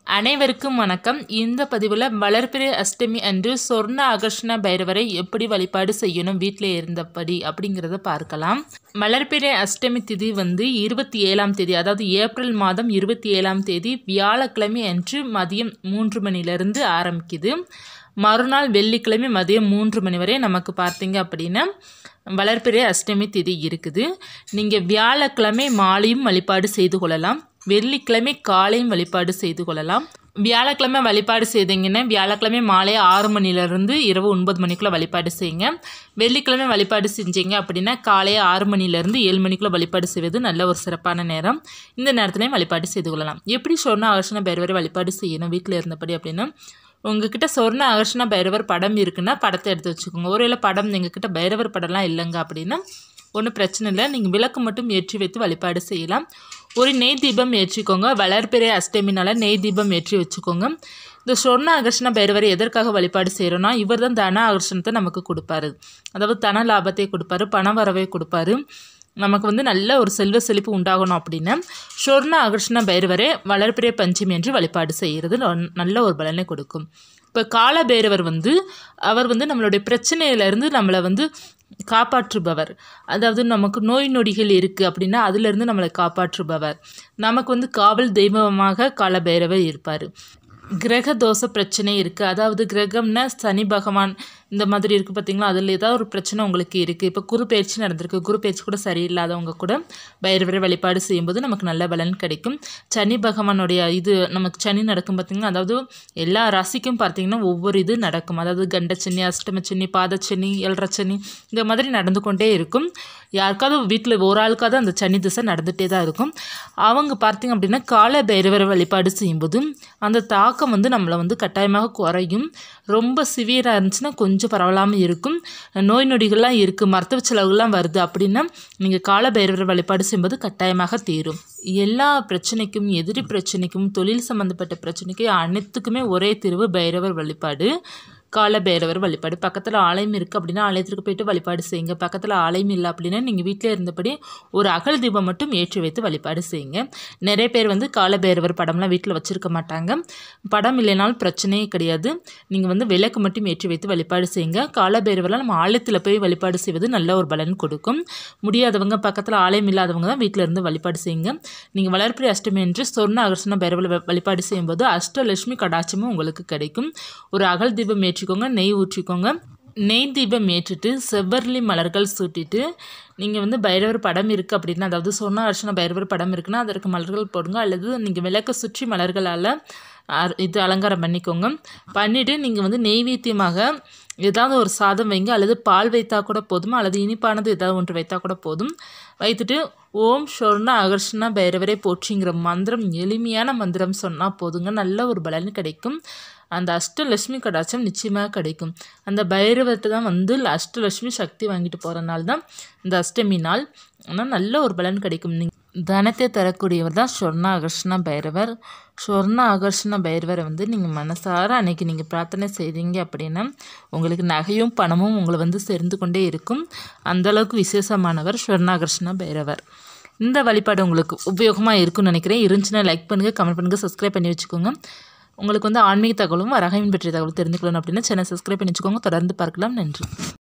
அனைவருக்கும் வணக்கம் இந்த பதிவில் வளர்பிறை அஷ்டமி அன்று சொர்ண ஆகர்ஷண பைரவரை எப்படி வழிபாடு செய்யணும் வீட்டில் இருந்தபடி அப்படிங்கிறத பார்க்கலாம் வளர்பிறை அஷ்டமி திதி வந்து இருபத்தி ஏழாம் தேதி அதாவது ஏப்ரல் மாதம் இருபத்தி ஏழாம் தேதி வியாழக்கிழமை அன்று மதியம் மூன்று மணிலேருந்து ஆரம்பிக்குது மறுநாள் வெள்ளிக்கிழமை மதியம் மூன்று மணி வரை நமக்கு பார்த்தீங்க அப்படின்னா வளர்பிறை அஷ்டமி திதி இருக்குது நீங்கள் வியாழக்கிழமை மாலையும் வழிபாடு செய்து கொள்ளலாம் வெள்ளிக்கிழமை காலையும் வழிபாடு செய்து கொள்ளலாம் வியாழக்கிழமை வழிபாடு செய்தீங்கன்னா வியாழக்கிழமை மாலை ஆறு மணிலேருந்து இரவு ஒன்பது மணிக்குள்ளே வழிபாடு செய்யுங்க வெள்ளிக்கிழமை வழிபாடு செஞ்சீங்க அப்படின்னா காலை ஆறு மணிலேருந்து ஏழு மணிக்குள்ளே வழிபாடு செய்வது நல்ல ஒரு சிறப்பான நேரம் இந்த நேரத்துலையும் வழிபாடு செய்து கொள்ளலாம் எப்படி சொன்ன ஆகர்ஷண பைரவரை வழிபாடு செய்யணும் வீட்டில் இருந்தபடி அப்படின்னா உங்ககிட்ட சொர்ண ஆகர்ஷண பைரவர் படம் இருக்குன்னா படத்தை எடுத்து வச்சுக்கோங்க ஒருவேளை படம் எங்ககிட்ட பைரவர் படம்லாம் இல்லைங்க அப்படின்னா ஒன்றும் பிரச்சனை இல்லை நீங்கள் விளக்கு மட்டும் ஏற்றி வைத்து வழிபாடு செய்யலாம் ஒரு நெய் தீபம் ஏற்றிக்கோங்க வளர்பிறை அஷ்டமினால நெய் தீபம் ஏற்றி வச்சுக்கோங்க இந்த சொர்ண ஆகர்ஷண பைரவரை எதற்காக வழிபாடு செய்கிறோன்னா இவர் தான் தன ஆகர்ஷணத்தை நமக்கு கொடுப்பாரு அதாவது தன லாபத்தை கொடுப்பாரு பண வரவை கொடுப்பாரு நமக்கு வந்து நல்ல ஒரு செல்வ செழிப்பு உண்டாகணும் அப்படின்னா சொர்ண ஆகர்ஷண பைரவரை வளர்பிறை பஞ்சமி என்று வழிபாடு செய்கிறது ந- நல்ல ஒரு பலனை கொடுக்கும் இப்போ கால பைரவர் வந்து அவர் வந்து நம்மளுடைய பிரச்சனையிலேருந்து நம்மளை வந்து காப்பாற்றுபவர் அதாவது நமக்கு நோய் நொடிகள் இருக்குது அப்படின்னா அதிலிருந்து நம்மளை காப்பாற்றுபவர் நமக்கு வந்து காவல் தெய்வமாக கால பைரவர் இருப்பார் கிரக தோஷ பிரச்சனை இருக்குது அதாவது கிரகம்னா சனி பகவான் இந்த மாதிரி இருக்குது பார்த்தீங்களா அதில் ஏதாவது ஒரு பிரச்சனை உங்களுக்கு இருக்குது இப்போ குரு பயிற்சி நடந்திருக்கு குரு பயிற்சி கூட சரியில்லாதவங்க கூட பைரவரை வழிபாடு செய்யும்போது நமக்கு நல்ல பலன் கிடைக்கும் சனி பகவானுடைய இது நமக்கு சனி நடக்கும் பார்த்தீங்கன்னா அதாவது எல்லா ராசிக்கும் பார்த்தீங்கன்னா ஒவ்வொரு இது நடக்கும் அதாவது கண்டச்சனி அஷ்டமச்சனி பாதச்சனி எல்ரச்சனி இந்த மாதிரி நடந்து கொண்டே இருக்கும் யாருக்காவது வீட்டில் ஒரு ஆளுக்காவது அந்த சனி திசை நடந்துகிட்டே தான் இருக்கும் அவங்க பார்த்தீங்க அப்படின்னா கால பைரவரை வழிபாடு செய்யும்போது அந்த தாக்கம் வந்து நம்மளை வந்து கட்டாயமாக குறையும் ரொம்ப சிவியராக இருந்துச்சுன்னா கொஞ்சம் பரவலாமல் இருக்கும் நோய் நொடிகள்லாம் இருக்குது மருத்துவ செலவுகள்லாம் வருது அப்படின்னா நீங்கள் கால பைரவரை வழிபாடு செய்யும்போது கட்டாயமாக தீரும் எல்லா பிரச்சனைக்கும் எதிரி பிரச்சனைக்கும் தொழில் சம்மந்தப்பட்ட பிரச்சனைக்கும் அனைத்துக்குமே ஒரே தீர்வு பைரவர் வழிபாடு கால பைரவர் வழிபாடு பக்கத்தில் ஆலயம் இருக்குது அப்படின்னா ஆலயத்திற்கு போயிட்டு வழிபாடு செய்யுங்க பக்கத்தில் ஆலயம் இல்லை அப்படின்னா நீங்கள் வீட்டில் இருந்தபடி ஒரு அகல் தீபம் மட்டும் ஏற்றி வைத்து வழிபாடு செய்யுங்க நிறைய பேர் வந்து கால பைரவர் படம்லாம் வீட்டில் வச்சுருக்க மாட்டாங்க படம் இல்லைனாலும் பிரச்சனையே கிடையாது நீங்கள் வந்து விளக்கு மட்டும் ஏற்றி வைத்து வழிபாடு செய்யுங்க கால பைரவர்லாம் நம்ம ஆலயத்தில் போய் வழிபாடு செய்வது நல்ல ஒரு பலன் கொடுக்கும் முடியாதவங்க பக்கத்தில் ஆலயம் இல்லாதவங்க தான் வீட்டில் இருந்து வழிபாடு செய்யுங்க நீங்கள் வளர்ப்பிறை அஷ்டமி என்று சொர்ண அகர்ஷண பைரவர் வ- வழிபாடு செய்யும்போது அஷ்டலட்சுமி கடாட்சமும் உங்களுக்கு கிடைக்கும் ஒரு அகல் தீபம் ஏற்றிக்கோங்க நெய் ஊற்றிக்கோங்க நெய் தீபம் ஏற்றிட்டு செவ்வரளி மலர்கள் சூட்டிட்டு நீங்கள் வந்து பைரவர் படம் இருக்குது அப்படின்னா அதாவது சொன்ன அர்ச்சனை பைரவர் படம் இருக்குன்னா அதற்கு மலர்கள் போடுங்க அல்லது நீங்கள் விளக்க சுற்றி மலர்களால் அர்- இது அலங்காரம் பண்ணிக்கோங்க பண்ணிவிட்டு நீங்கள் வந்து நெய்வேத்தியமாக ஏதாவது ஒரு சாதம் வைங்க அல்லது பால் வைத்தா கூட போதும் அல்லது இனிப்பானது ஏதாவது ஒன்று வைத்தா கூட போதும் வைத்துட்டு ஓம் ஷொர்ண அகர்ஷண பைரவரை போற்றிங்கிற மந்திரம் எளிமையான மந்திரம் சொன்னால் போதுங்க நல்ல ஒரு பலன் கிடைக்கும் அந்த அஷ்டலட்சுமி கடாட்சம் நிச்சயமாக கிடைக்கும் அந்த பைரவத்தை தான் வந்து அஷ்டலட்சுமி சக்தி வாங்கிட்டு போகிறனால தான் இந்த அஷ்டமி நாள் ஆனால் நல்ல ஒரு பலன் கிடைக்கும் நீ தனத்தை தரக்கூடியவர் தான் சொர்ண ஆகர்ஷண பைரவர் சொர்ண ஆகர்ஷண பைரவரை வந்து நீங்கள் மனசார அன்னைக்கு நீங்கள் பிரார்த்தனை செய்தீங்க அப்படின்னா உங்களுக்கு நகையும் பணமும் உங்களை வந்து சேர்ந்து கொண்டே இருக்கும் அந்த அளவுக்கு விசேஷமானவர் சொர்ணாகர்ஷண பைரவர் இந்த வழிபாடு உங்களுக்கு உபயோகமாக இருக்கும்னு நினைக்கிறேன் இருந்துச்சுன்னா லைக் பண்ணுங்கள் கமெண்ட் பண்ணுங்கள் சப்ஸ்கிரைப் பண்ணி வச்சுக்கோங்க உங்களுக்கு வந்து ஆன்மீக தகவலும் ரகமின் பற்றிய தகவல் தெரிஞ்சுக்கணும் அப்படின்னா சேனல் சப்ஸ்கிரைப் பண்ணி வச்சுக்கோங்க தொடர்ந்து பார்க்கலாம் நன்றி